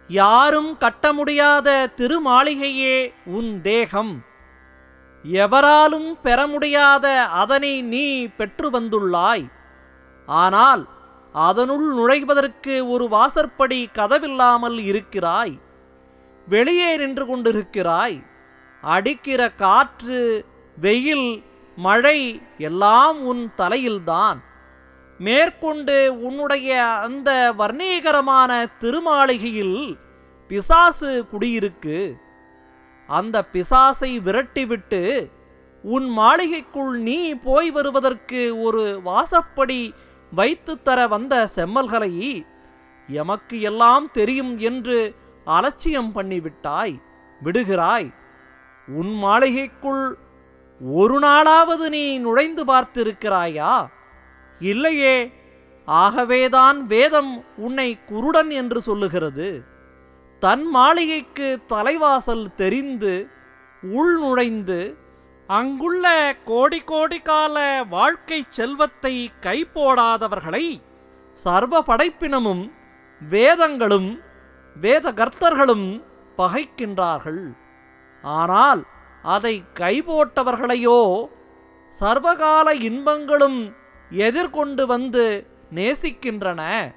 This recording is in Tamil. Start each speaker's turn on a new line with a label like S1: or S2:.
S1: யாரும் கட்ட முடியாத திருமாளிகையே உன் தேகம் எவராலும் பெற முடியாத அதனை நீ பெற்று வந்துள்ளாய் ஆனால் அதனுள் நுழைவதற்கு ஒரு வாசற்படி கதவில்லாமல் இருக்கிறாய் வெளியே நின்று கொண்டிருக்கிறாய் அடிக்கிற காற்று வெயில் மழை எல்லாம் உன் தலையில்தான் மேற்கொண்டு உன்னுடைய அந்த வர்ணீகரமான திருமாளிகையில் பிசாசு குடியிருக்கு அந்த பிசாசை விரட்டிவிட்டு உன் மாளிகைக்குள் நீ போய் வருவதற்கு ஒரு வாசப்படி வைத்து தர வந்த செம்மல்களை எமக்கு எல்லாம் தெரியும் என்று அலட்சியம் பண்ணிவிட்டாய் விடுகிறாய் உன் மாளிகைக்குள் ஒரு நாளாவது நீ நுழைந்து பார்த்திருக்கிறாயா இல்லையே ஆகவேதான் வேதம் உன்னை குருடன் என்று சொல்லுகிறது தன் மாளிகைக்கு தலைவாசல் தெரிந்து உள் நுழைந்து அங்குள்ள கோடி கோடி கால வாழ்க்கை செல்வத்தை கைப்போடாதவர்களை சர்வ படைப்பினமும் வேதங்களும் வேதகர்த்தர்களும் பகைக்கின்றார்கள் ஆனால் அதை கைபோட்டவர்களையோ சர்வகால இன்பங்களும் எதிர்கொண்டு வந்து நேசிக்கின்றன